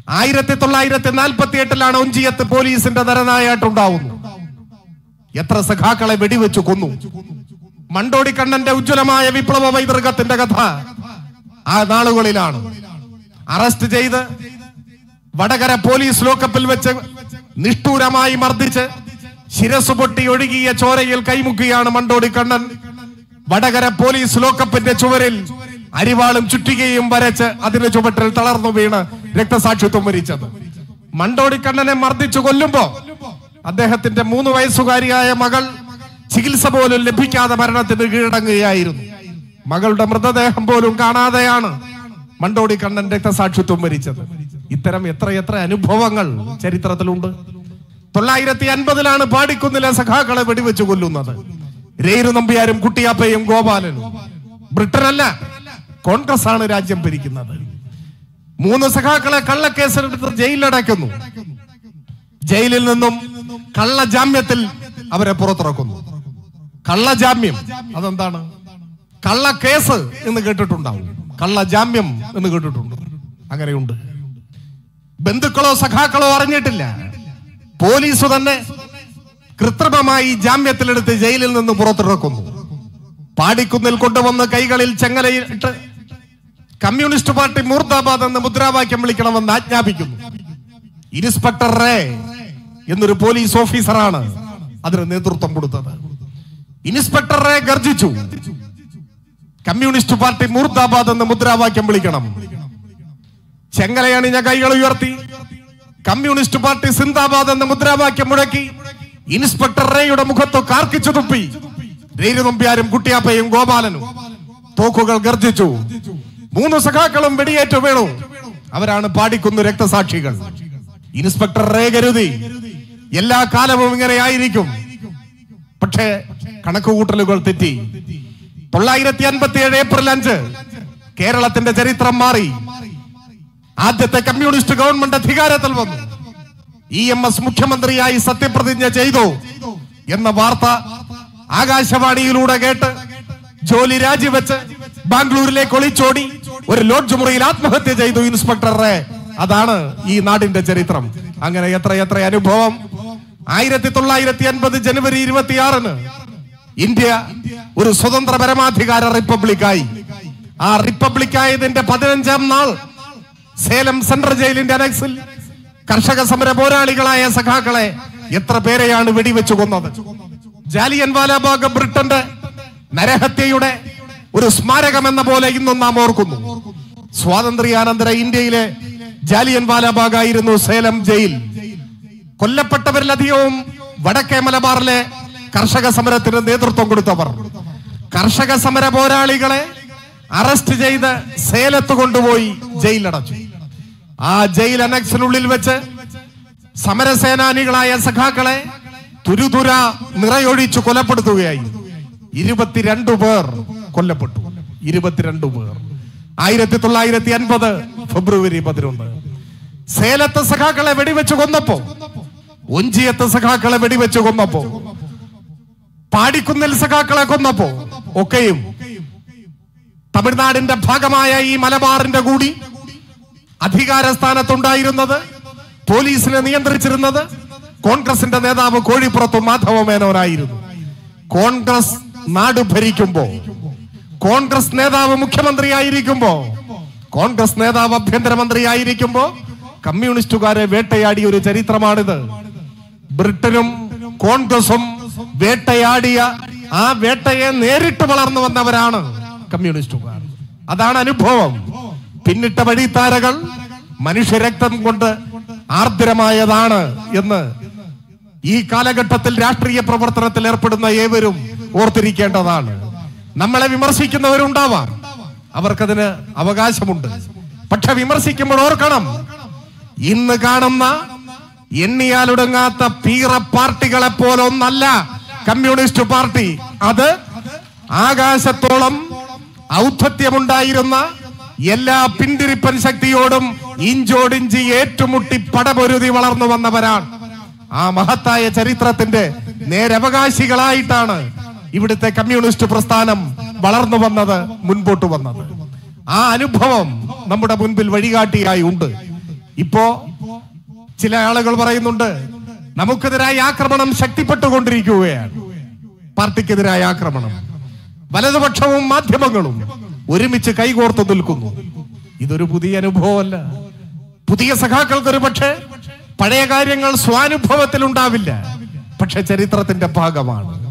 ആയിരത്തി തൊള്ളായിരത്തി നാൽപ്പത്തി എട്ടിലാണ് ഒഞ്ചിയത്ത് പോലീസിന്റെ നരനായാട്ടുണ്ടാവുന്നു എത്ര സഖാക്കളെ വെടിവെച്ചു കൊന്നു മണ്ടോടിക്കണ്ണന്റെ ഉജ്ജ്വലമായ വിപ്ലവ പൈതൃകത്തിന്റെ കഥ ആ നാളുകളിലാണ് അറസ്റ്റ് ചെയ്ത് വടകര പോലീസ് ലോക്കപ്പിൽ വെച്ച് നിഷ്ഠൂരമായി മർദ്ദിച്ച് ശിരസ് പൊട്ടി ഒഴുകിയ ചോരയിൽ കൈമുക്കുകയാണ് മണ്ടോടിക്കണ്ണൻ വടകര പോലീസ് ലോക്കപ്പിന്റെ ചുവരിൽ അരിവാളും ചുറ്റികയും വരച്ച് അതിന്റെ ചുവട്ടിൽ തളർന്നു വീണ് രക്തസാക്ഷിത്വം വരിച്ചത് മണ്ടോടിക്കണ്ണനെ മർദ്ദിച്ചു കൊല്ലുമ്പോ അദ്ദേഹത്തിന്റെ മൂന്ന് വയസ്സുകാരിയായ മകൾ ചികിത്സ പോലും ലഭിക്കാതെ മരണത്തിന് കീഴടങ്ങുകയായിരുന്നു മകളുടെ മൃതദേഹം പോലും കാണാതെയാണ് മണ്ടോടി കണ്ണൻ രക്തസാക്ഷിത്വം വരിച്ചത് ഇത്തരം എത്ര എത്ര അനുഭവങ്ങൾ ചരിത്രത്തിലുണ്ട് തൊള്ളായിരത്തി അൻപതിലാണ് പാടിക്കുന്നിലെ സഖാക്കളെ വെടിവെച്ച് കൊല്ലുന്നത് രേരു നമ്പ്യാരും കുട്ടിയാപ്പയും ഗോപാലനും ബ്രിട്ടനല്ല കോൺഗ്രസ് ആണ് രാജ്യം ഭരിക്കുന്നത് മൂന്ന് സഖാക്കളെ കള്ളക്കേസെടുത്ത് ജയിലിലടയ്ക്കുന്നു ജയിലിൽ നിന്നും കള്ള ജാമ്യത്തിൽ അവരെ പുറത്തിറക്കുന്നു കള്ള ജാമ്യം അതെന്താണ് കള്ള കേസ് എന്ന് കേട്ടിട്ടുണ്ടാവും കള്ള ജാമ്യം എന്ന് കേട്ടിട്ടുണ്ട് അങ്ങനെയുണ്ട് ബന്ധുക്കളോ സഖാക്കളോ അറിഞ്ഞിട്ടില്ല പോലീസ് തന്നെ കൃത്രിമമായി ജാമ്യത്തിലെടുത്ത് ജയിലിൽ നിന്ന് പുറത്തിറക്കുന്നു പാടിക്കുന്നിൽ കൊണ്ടുവന്ന് കൈകളിൽ ചെങ്ങലയിട്ട് കമ്മ്യൂണിസ്റ്റ് പാർട്ടി മൂർദാബാദ് എന്ന മുദ്രാവാക്യം വിളിക്കണമെന്ന് ആജ്ഞാപിക്കുന്നു ഇൻസ്പെക്ടർ റേ എന്നൊരു പോലീസ് ഓഫീസറാണ് അതിന് നേതൃത്വം കൊടുത്തത് ഇൻസ്പെക്ടർ റേ ഗർജിച്ചു കമ്മ്യൂണിസ്റ്റ് പാർട്ടി മൂർദാബാദ് എന്ന മുദ്രാവാക്യം വിളിക്കണം ചെങ്ങലയണിഞ്ഞ കൈകൾ ഉയർത്തി കമ്മ്യൂണിസ്റ്റ് പാർട്ടി സിന്ദാബാദ് എന്ന മുദ്രാവാക്യം മുഴക്കി ഇൻസ്പെക്ടർ റേയുടെ മുഖത്ത് കാർക്കിച്ചു തുപ്പി രേരു നമ്പ്യാരും കുട്ടിയാപ്പയും ഗോപാലനും തോക്കുകൾ ഗർജിച്ചു മൂന്ന് സഖാക്കളും വെടിയേറ്റു വീണു അവരാണ് പാടിക്കുന്നു രക്തസാക്ഷികൾ ഇൻസ്പെക്ടർ റേ കരുതി എല്ലാ കാലവും ഇങ്ങനെയായിരിക്കും പക്ഷേ കണക്കുകൂട്ടലുകൾ തെറ്റി തൊള്ളായിരത്തി അൻപത്തി ഏഴ് ഏപ്രിൽ അഞ്ച് കേരളത്തിന്റെ ചരിത്രം മാറി ആദ്യത്തെ കമ്മ്യൂണിസ്റ്റ് ഗവൺമെന്റ് അധികാരത്തിൽ വന്നു ഇ എം എസ് മുഖ്യമന്ത്രിയായി സത്യപ്രതിജ്ഞ ചെയ്തു എന്ന വാർത്ത ആകാശവാണിയിലൂടെ കേട്ട് ജോലി രാജിവെച്ച് ബാംഗ്ലൂരിലേക്ക് ഒളിച്ചോടി ഒരു ലോഡ്ജ് മുറിയിൽ ആത്മഹത്യ ചെയ്തു ഇൻസ്പെക്ടർ റേ അതാണ് ഈ നാടിന്റെ ചരിത്രം അങ്ങനെ എത്ര എത്ര അനുഭവം ആയിരത്തി തൊള്ളായിരത്തി അൻപത് ജനുവരി ഇരുപത്തിയാറിന് ഇന്ത്യ ഒരു സ്വതന്ത്ര പരമാധികാര റിപ്പബ്ലിക്കായി ആ റിപ്പബ്ലിക്കായതിന്റെ പതിനഞ്ചാം നാൾ സേലം സെൻട്രൽ ജയിലിന്റെ അനക്സിൽ കർഷക സമര പോരാളികളായ സഖാക്കളെ എത്ര പേരെയാണ് വെടിവെച്ചു കൊന്നത് ജാലിയൻ വാലാബാഗ് ബ്രിട്ടന്റെ നരഹത്യയുടെ ഒരു സ്മാരകം എന്ന പോലെ ഇന്നും നാം ഓർക്കുന്നു സ്വാതന്ത്ര്യാനന്തര ഇന്ത്യയിലെ ജാലിയൻ വാലാബാഗ് ആയിരുന്നു സേലം ജയിൽ കൊല്ലപ്പെട്ടവരിലധികവും വടക്കേ മലബാറിലെ കർഷക സമരത്തിന് നേതൃത്വം കൊടുത്തവർ കർഷക സമര പോരാളികളെ അറസ്റ്റ് ചെയ്ത് സേലത്ത് കൊണ്ടുപോയി ജയിലടച്ചു ആ ജയിൽ അനക്സിനുള്ളിൽ വെച്ച് സമരസേനാനികളായ സഖാക്കളെ തുരുതുര നിറയൊഴിച്ചു കൊലപ്പെടുത്തുകയായി ഇരുപത്തിരണ്ടു പേർ കൊല്ലപ്പെട്ടു ഇരുപത്തിരണ്ടു പേർ ആയിരത്തി തൊള്ളായിരത്തി അൻപത് ഫെബ്രുവരി പതിനൊന്ന് സേലത്തെ സഖാക്കളെ വെടിവെച്ച് കൊന്നപ്പോ ഒഞ്ചിയത്തെ സഖാക്കളെ വെടിവെച്ച് കൊന്നപ്പോ പാടിക്കുന്നിൽ സഖാക്കളെ കൊന്നപ്പോ ഒക്കെയും തമിഴ്നാടിന്റെ ഭാഗമായ ഈ മലബാറിന്റെ കൂടി അധികാര സ്ഥാനത്തുണ്ടായിരുന്നത് പോലീസിനെ നിയന്ത്രിച്ചിരുന്നത് കോൺഗ്രസിന്റെ നേതാവ് കോഴിപ്പുറത്തു മാധവ മേനോനായിരുന്നു കോൺഗ്രസ് നാട് ഭരിക്കുമ്പോ കോൺഗ്രസ് നേതാവ് മുഖ്യമന്ത്രിയായിരിക്കുമ്പോ കോൺഗ്രസ് നേതാവ് ആഭ്യന്തരമന്ത്രിയായിരിക്കുമ്പോ കമ്മ്യൂണിസ്റ്റുകാരെ വേട്ടയാടിയ ഒരു ചരിത്രമാണിത് ബ്രിട്ടനും കോൺഗ്രസും വേട്ടയാടിയ ആ വേട്ടയെ നേരിട്ട് വളർന്നു വന്നവരാണ് കമ്മ്യൂണിസ്റ്റുകാർ അതാണ് അനുഭവം പിന്നിട്ട വഴിത്താരകൾ മനുഷ്യരക്തം കൊണ്ട് ആർദ്രമായതാണ് എന്ന് ഈ കാലഘട്ടത്തിൽ രാഷ്ട്രീയ പ്രവർത്തനത്തിൽ ഏർപ്പെടുന്ന ഏവരും ഓർത്തിരിക്കേണ്ടതാണ് നമ്മളെ വിമർശിക്കുന്നവരുണ്ടാവാം അവർക്കതിന് അവകാശമുണ്ട് പക്ഷെ വിമർശിക്കുമ്പോൾ ഓർക്കണം ഇന്ന് കാണുന്ന എണ്ണിയാലൊടുങ്ങാത്ത പീറ പാർട്ടികളെ പോലൊന്നല്ല കമ്മ്യൂണിസ്റ്റ് പാർട്ടി അത് ആകാശത്തോളം ഔദ്ധത്യമുണ്ടായിരുന്ന എല്ലാ പിന്തിരിപ്പൻ ശക്തിയോടും ഇഞ്ചോടിഞ്ചി ഏറ്റുമുട്ടി പടപൊരുതി വളർന്നു വന്നവരാണ് ആ മഹത്തായ ചരിത്രത്തിന്റെ നേരവകാശികളായിട്ടാണ് ഇവിടുത്തെ കമ്മ്യൂണിസ്റ്റ് പ്രസ്ഥാനം വളർന്നു വന്നത് മുൻപോട്ട് വന്നത് ആ അനുഭവം നമ്മുടെ മുൻപിൽ വഴികാട്ടിയായി ഉണ്ട് ഇപ്പോ ചില ആളുകൾ പറയുന്നുണ്ട് നമുക്കെതിരായ ആക്രമണം ശക്തിപ്പെട്ടുകൊണ്ടിരിക്കുകയാണ് പാർട്ടിക്കെതിരായ ആക്രമണം വലതുപക്ഷവും മാധ്യമങ്ങളും ഒരുമിച്ച് കൈകോർത്ത് നിൽക്കുന്നു ഇതൊരു പുതിയ അനുഭവമല്ല പുതിയ സഖാക്കൾക്ക് ഒരു പക്ഷേ പഴയ കാര്യങ്ങൾ സ്വാനുഭവത്തിൽ ഉണ്ടാവില്ല പക്ഷെ ചരിത്രത്തിന്റെ ഭാഗമാണ്